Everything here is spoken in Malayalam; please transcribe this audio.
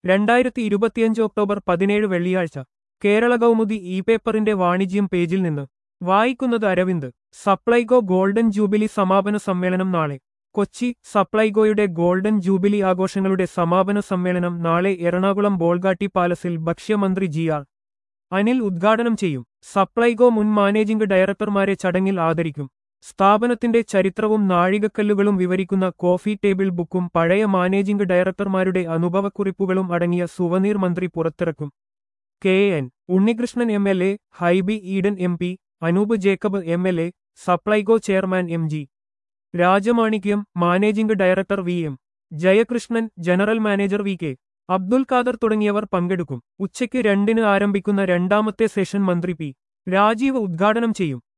രണ്ടായിരത്തി ഇരുപത്തിയഞ്ച് ഒക്ടോബർ പതിനേഴ് വെള്ളിയാഴ്ച കേരള കൗമുദി ഇ പേപ്പറിന്റെ വാണിജ്യം പേജിൽ നിന്ന് വായിക്കുന്നത് അരവിന്ദ് സപ്ലൈകോ ഗോൾഡൻ ജൂബിലി സമാപന സമ്മേളനം നാളെ കൊച്ചി സപ്ലൈകോയുടെ ഗോൾഡൻ ജൂബിലി ആഘോഷങ്ങളുടെ സമാപന സമ്മേളനം നാളെ എറണാകുളം ബോൾഗാട്ടി പാലസിൽ ഭക്ഷ്യമന്ത്രി ജി ആർ അനിൽ ഉദ്ഘാടനം ചെയ്യും സപ്ലൈകോ മുൻ മാനേജിംഗ് ഡയറക്ടർമാരെ ചടങ്ങിൽ ആദരിക്കും സ്ഥാപനത്തിന്റെ ചരിത്രവും നാഴികക്കല്ലുകളും വിവരിക്കുന്ന കോഫി ടേബിൾ ബുക്കും പഴയ മാനേജിംഗ് ഡയറക്ടർമാരുടെ അനുഭവക്കുറിപ്പുകളും അടങ്ങിയ സുവനീർ മന്ത്രി പുറത്തിറക്കും K N Unnikrishnan M L A Hibi Eden M P Anoop Jacob M L A Supplyco chairman M G Rajamanickam managing director V M Jayakrishnan general manager V K Abdul Khader തുടങ്ങിയവർ പങ്കെടുക്കും ഉച്ചയ്ക്ക് രണ്ടിന് ആരംഭിക്കുന്ന രണ്ടാമത്തെ സെഷൻ മന്ത്രി പി രാജീവ് ഉദ്ഘാടനം ചെയ്യും